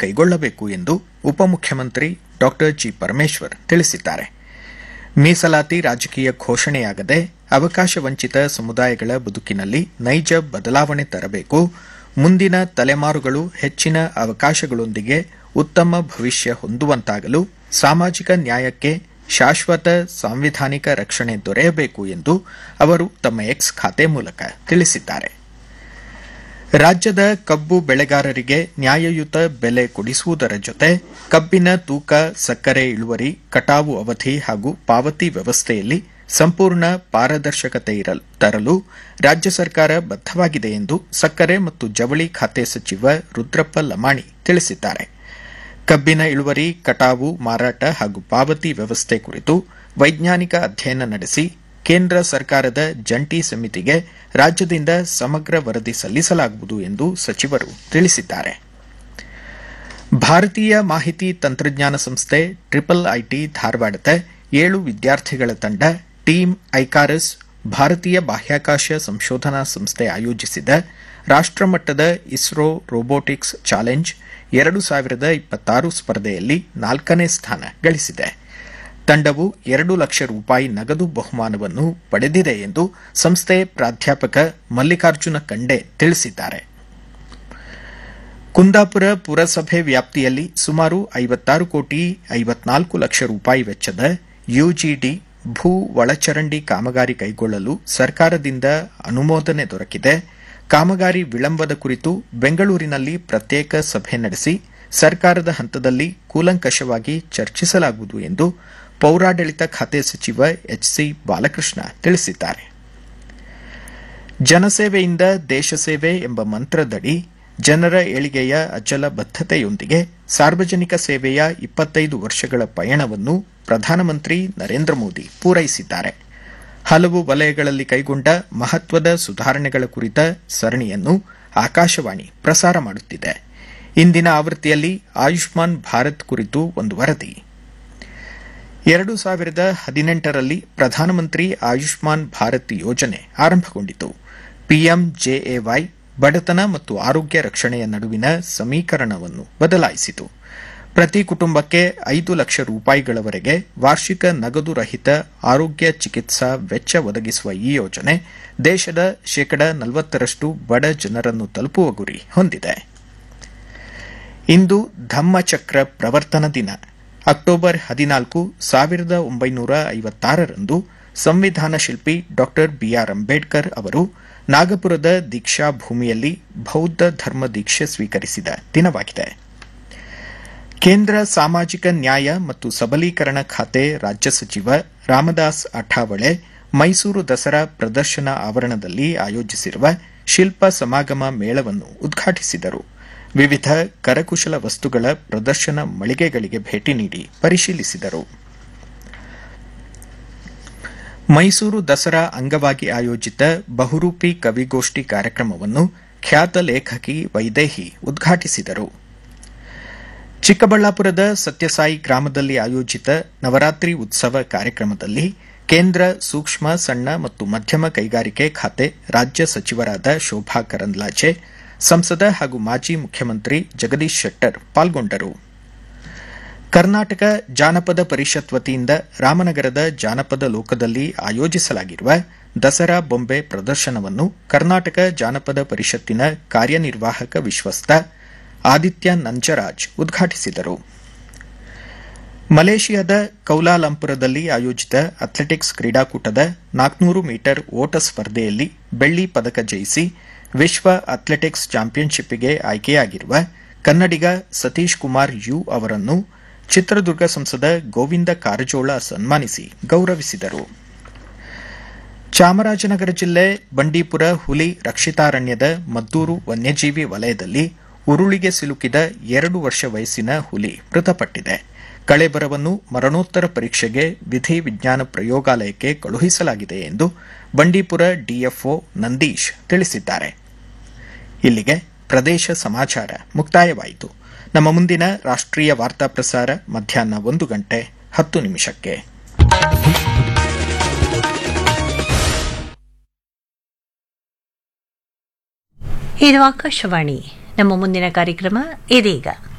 ಕೈಗೊಳ್ಳಬೇಕು ಎಂದು ಉಪಮುಖ್ಯಮಂತ್ರಿ ಡಾ ಜಿ ಪರಮೇಶ್ವರ್ ತಿಳಿಸಿದ್ದಾರೆ ಮೀಸಲಾತಿ ರಾಜಕೀಯ ಘೋಷಣೆಯಾಗದೆ ಅವಕಾಶ ವಂಚಿತ ಸಮುದಾಯಗಳ ಬದುಕಿನಲ್ಲಿ ನೈಜ ಬದಲಾವಣೆ ತರಬೇಕು ಮುಂದಿನ ತಲೆಮಾರುಗಳು ಹೆಚ್ಚಿನ ಅವಕಾಶಗಳೊಂದಿಗೆ ಉತ್ತಮ ಭವಿಷ್ಯ ಹೊಂದುವಂತಾಗಲು ಸಾಮಾಜಿಕ ನ್ಯಾಯಕ್ಕೆ ಶಾಶ್ವತ ಸಾಂವಿಧಾನಿಕ ರಕ್ಷಣೆ ದೊರೆಯಬೇಕು ಎಂದು ಅವರು ತಮ್ಮ ಎಕ್ಸ್ ಖಾತೆ ಮೂಲಕ ತಿಳಿಸಿದ್ದಾರೆ ರಾಜ್ಯದ ಕಬ್ಬು ಬೆಳೆಗಾರರಿಗೆ ನ್ಯಾಯಯುತ ಬೆಲೆ ಕೊಡಿಸುವುದರ ಜೊತೆ ಕಬ್ಬಿನ ತೂಕ ಸಕ್ಕರೆ ಇಳುವರಿ ಕಟಾವು ಅವಧಿ ಹಾಗೂ ಪಾವತಿ ವ್ಯವಸ್ಥೆಯಲ್ಲಿ ಸಂಪೂರ್ಣ ಪಾರದರ್ಶಕತೆ ತರಲು ರಾಜ್ಯ ಸರ್ಕಾರ ಬದ್ದವಾಗಿದೆ ಎಂದು ಸಕ್ಕರೆ ಮತ್ತು ಜವಳಿ ಖಾತೆ ಸಚಿವ ರುದ್ರಪ್ಪ ಲಮಾಣಿ ತಿಳಿಸಿದ್ದಾರೆ ಕಬ್ಬಿನ ಇಳುವರಿ ಕಟಾವು ಮಾರಾಟ ಹಾಗೂ ಪಾವತಿ ವ್ಯವಸ್ಥೆ ಕುರಿತು ವೈಜ್ಞಾನಿಕ ಅಧ್ಯಯನ ನಡೆಸಿ ಕೇಂದ್ರ ಸರ್ಕಾರದ ಜಂಟಿ ಸಮಿತಿಗೆ ರಾಜ್ಯದಿಂದ ಸಮಗ್ರ ವರದಿ ಸಲ್ಲಿಸಲಾಗುವುದು ಎಂದು ಸಚಿವರು ತಿಳಿಸಿದ್ದಾರೆ ಭಾರತೀಯ ಮಾಹಿತಿ ತಂತ್ರಜ್ಞಾನ ಸಂಸ್ಥೆ ಟ್ರಿಪಲ್ ಐಟಿ ಧಾರವಾಡದ ಏಳು ವಿದ್ಯಾರ್ಥಿಗಳ ತಂಡ ಟೀಮ್ ಐಕಾರಸ್ ಭಾರತೀಯ ಬಾಹ್ಯಾಕಾಶ ಸಂಶೋಧನಾ ಸಂಸ್ಥೆ ಆಯೋಜಿಸಿದ ರಾಷ್ಟಮಟ್ಟದ ಇಸ್ರೋ ರೋಬೋಟಿಕ್ಸ್ ಚಾಲೆಂಜ್ ಎರಡು ಸಾವಿರದ ಇಪ್ಪತ್ತಾರು ಸ್ಪರ್ಧೆಯಲ್ಲಿ ನಾಲ್ಕನೇ ಸ್ಥಾನ ಗಳಿಸಿದೆ ತಂಡವು ಎರಡು ಲಕ್ಷ ರೂಪಾಯಿ ನಗದು ಬಹುಮಾನವನ್ನು ಪಡೆದಿದೆ ಎಂದು ಸಂಸ್ಥೆ ಪ್ರಾಧ್ಯಾಪಕ ಮಲ್ಲಿಕಾರ್ಜುನ ಕಂಡೆ ತಿಳಿಸಿದ್ದಾರೆ ಕುಂದಾಪುರ ಪುರಸಭೆ ವ್ಯಾಪ್ತಿಯಲ್ಲಿ ಸುಮಾರು ಐವತ್ತಾರು ಕೋಟಿ ಐವತ್ನಾಲ್ಕು ಲಕ್ಷ ರೂಪಾಯಿ ವೆಚ್ಚದ ಯುಜಿಡಿ ಭೂ ಒಳಚರಂಡಿ ಕಾಮಗಾರಿ ಕೈಗೊಳ್ಳಲು ಸರ್ಕಾರದಿಂದ ಅನುಮೋದನೆ ದೊರಕಿದೆ ಕಾಮಗಾರಿ ವಿಳಂಬದ ಕುರಿತು ಬೆಂಗಳೂರಿನಲ್ಲಿ ಪ್ರತ್ಯೇಕ ಸಭೆ ನಡೆಸಿ ಸರ್ಕಾರದ ಹಂತದಲ್ಲಿ ಕೂಲಂಕಷವಾಗಿ ಚರ್ಚಿಸಲಾಗುವುದು ಎಂದು ಪೌರಾಡಳಿತ ಖಾತೆ ಸಚಿವ ಎಚ್ಸಿ ಬಾಲಕೃಷ್ಣ ತಿಳಿಸಿದ್ದಾರೆ ಜನಸೇವೆಯಿಂದ ದೇಶಸೇವೆ ಎಂಬ ಮಂತ್ರದಡಿ ಜನರ ಏಳಿಗೆಯ ಅಚಲ ಬದ್ದತೆಯೊಂದಿಗೆ ಸಾರ್ವಜನಿಕ ಸೇವೆಯ ಇಪ್ಪತ್ತೈದು ವರ್ಷಗಳ ಪಯಣವನ್ನು ಪ್ರಧಾನಮಂತ್ರಿ ನರೇಂದ್ರ ಮೋದಿ ಪೂರೈಸಿದ್ದಾರೆ ಹಲವು ವಲಯಗಳಲ್ಲಿ ಕೈಗೊಂಡ ಮಹತ್ವದ ಸುಧಾರಣೆಗಳ ಕುರಿತ ಸರಣಿಯನ್ನು ಆಕಾಶವಾಣಿ ಪ್ರಸಾರ ಮಾಡುತ್ತಿದೆ ಇಂದಿನ ಆವೃತ್ತಿಯಲ್ಲಿ ಆಯುಷ್ಮಾನ್ ಭಾರತ್ ಕುರಿತು ಒಂದು ವರದಿ ಎರಡು ಸಾವಿರದ ಹದಿನೆಂಟರಲ್ಲಿ ಪ್ರಧಾನಮಂತ್ರಿ ಆಯುಷ್ಮಾನ್ ಭಾರತ್ ಯೋಜನೆ ಆರಂಭಗೊಂಡಿತು ಪಿಎಂಜೆಎವೈ ಬಡತನ ಮತ್ತು ಆರೋಗ್ಯ ರಕ್ಷಣೆಯ ನಡುವಿನ ಸಮೀಕರಣವನ್ನು ಬದಲಾಯಿಸಿತು ಪ್ರತಿ ಕುಟುಂಬಕ್ಕೆ ಐದು ಲಕ್ಷ ರೂಪಾಯಿಗಳವರೆಗೆ ವಾರ್ಷಿಕ ನಗದು ರಹಿತ ಆರೋಗ್ಯ ಚಿಕಿತ್ಸಾ ವೆಚ್ಚ ಒದಗಿಸುವ ಈ ಯೋಜನೆ ದೇಶದ ಶೇಕಡ ನಲವತ್ತರಷ್ಟು ಬಡ ಜನರನ್ನು ತಲುಪುವ ಗುರಿ ಹೊಂದಿದೆ ಇಂದು ಧಮ್ಮಚಕ್ರ ಪ್ರವರ್ತನ ದಿನ ಅಕ್ಟೋಬರ್ ಹದಿನಾಲ್ಕು ಸಾವಿರದ ಒಂಬೈನೂರ ಐವತ್ತಾರರಂದು ಸಂವಿಧಾನ ಶಿಲ್ಪಿ ಡಾ ಬಿಆರ್ ಅಂಬೇಡ್ಕರ್ ಅವರು ನಾಗಪುರದ ದೀಕ್ಷಾ ಭೂಮಿಯಲ್ಲಿ ಬೌದ್ಧ ಧರ್ಮ ದೀಕ್ಷೆ ಸ್ವೀಕರಿಸಿದ ದಿನವಾಗಿದೆ ಕೇಂದ್ರ ಸಾಮಾಜಿಕ ನ್ಯಾಯ ಮತ್ತು ಸಬಲೀಕರಣ ಖಾತೆ ರಾಜ್ಯ ಸಚಿವ ರಾಮದಾಸ್ ಅಠಾವಳೆ ಮೈಸೂರು ದಸರಾ ಪ್ರದರ್ಶನ ಆವರಣದಲ್ಲಿ ಆಯೋಜಿಸಿರುವ ಶಿಲ್ಪ ಸಮಾಗಮ ಮೇಳವನ್ನು ಉದ್ಘಾಟಿಸಿದರು ವಿವಿಧ ಕರಕುಶಲ ವಸ್ತುಗಳ ಪ್ರದರ್ಶನ ಮಳಿಗೆಗಳಿಗೆ ಭೇಟಿ ನೀಡಿ ಪರಿಶೀಲಿಸಿದರು ಮೈಸೂರು ದಸರಾ ಅಂಗವಾಗಿ ಆಯೋಜಿತ ಬಹುರೂಪಿ ಕವಿಗೋಷ್ಠಿ ಕಾರ್ಯಕ್ರಮವನ್ನು ಖ್ಯಾತ ಲೇಖಕಿ ವೈದೇಹಿ ಉದ್ಘಾಟಿಸಿದರು ಚಿಕ್ಕಬಳ್ಳಾಪುರದ ಸತ್ಯಸಾಯಿ ಗ್ರಾಮದಲ್ಲಿ ಆಯೋಜಿತ ನವರಾತ್ರಿ ಉತ್ಸವ ಕಾರ್ಯಕ್ರಮದಲ್ಲಿ ಕೇಂದ್ರ ಸೂಕ್ಷ್ಮ ಸಣ್ಣ ಮತ್ತು ಮಧ್ಯಮ ಕೈಗಾರಿಕೆ ಖಾತೆ ರಾಜ್ಯ ಸಚಿವರಾದ ಶೋಭಾ ಕರಂದ್ಲಾಜೆ ಸಂಸದ ಹಾಗೂ ಮಾಜಿ ಮುಖ್ಯಮಂತ್ರಿ ಜಗದೀಶ್ ಶೆಟ್ಟರ್ ಪಾಲ್ಗೊಂಡರು ಕರ್ನಾಟಕ ಜಾನಪದ ಪರಿಷತ್ ವತಿಯಿಂದ ರಾಮನಗರದ ಜಾನಪದ ಲೋಕದಲ್ಲಿ ಆಯೋಜಿಸಲಾಗಿರುವ ದಸರಾ ಬೊಂಬೆ ಪ್ರದರ್ಶನವನ್ನು ಕರ್ನಾಟಕ ಜಾನಪದ ಪರಿಷತ್ತಿನ ಕಾರ್ಯನಿರ್ವಾಹಕ ವಿಶ್ವಸ್ತ ಆದಿತ್ಯ ನಂಜರಾಜ್ ಉದ್ಘಾಟಿಸಿದರು ಮಲೇಷಿಯಾದ ಕೌಲಾಲಂಪುರದಲ್ಲಿ ಆಯೋಜಿತ ಅಥ್ಲೆಟಿಕ್ಸ್ ಕ್ರೀಡಾಕೂಟದ ನಾಲ್ಕನೂರು ಮೀಟರ್ ಓಟ ಸ್ಪರ್ಧೆಯಲ್ಲಿ ಬೆಳ್ಳಿ ಪದಕ ಜಯಿಸಿ ವಿಶ್ವ ಅಥ್ಲೆಟಿಕ್ಸ್ ಚಾಂಪಿಯನ್ಶಿಪ್ಗೆ ಆಯ್ಕೆಯಾಗಿರುವ ಕನ್ನಡಿಗ ಸತೀಶ್ ಕುಮಾರ್ ಯು ಅವರನ್ನು ಚಿತ್ರದುರ್ಗ ಸಂಸದ ಗೋವಿಂದ ಕಾರಜೋಳ ಸನ್ಮಾನಿಸಿ ಗೌರವಿಸಿದರು ಚಾಮರಾಜನಗರ ಜಿಲ್ಲೆ ಬಂಡೀಪುರ ಹುಲಿ ರಕ್ಷಿತಾರಣ್ಯದ ಮದ್ದೂರು ವನ್ಯಜೀವಿ ವಲಯದಲ್ಲಿ ಉರುಳಿಗೆ ಸಿಲುಕಿದ ಎರಡು ವರ್ಷ ವಯಸ್ಸಿನ ಹುಲಿ ಮೃತಪಟ್ಟಿದೆ ಕಳೆಬರವನ್ನು ಮರಣೋತ್ತರ ಪರೀಕ್ಷೆಗೆ ವಿಧಿ ವಿಜ್ಞಾನ ಪ್ರಯೋಗಾಲಯಕ್ಕೆ ಕಳುಹಿಸಲಾಗಿದೆ ಎಂದು ಬಂಡೀಪುರ ಡಿಎಫ್ಒ ನಂದೀಶ್ ತಿಳಿಸಿದ್ದಾರೆ ಇಲ್ಲಿಗೆ ಪ್ರದೇಶ ಸಮಾಚಾರ ಮುಕ್ತಾಯವಾಯಿತು ನಮ್ಮ ಮುಂದಿನ ರಾಷ್ಟ್ರೀಯ ವಾರ್ತಾ ಪ್ರಸಾರ ಮಧ್ಯಾಹ್ನ ಒಂದು ಗಂಟೆ ಹತ್ತು ನಿಮಿಷಕ್ಕೆ ಇದು ಆಕಾಶವಾಣಿ ನಮ್ಮ ಮುಂದಿನ ಕಾರ್ಯಕ್ರಮ ಇದೀಗ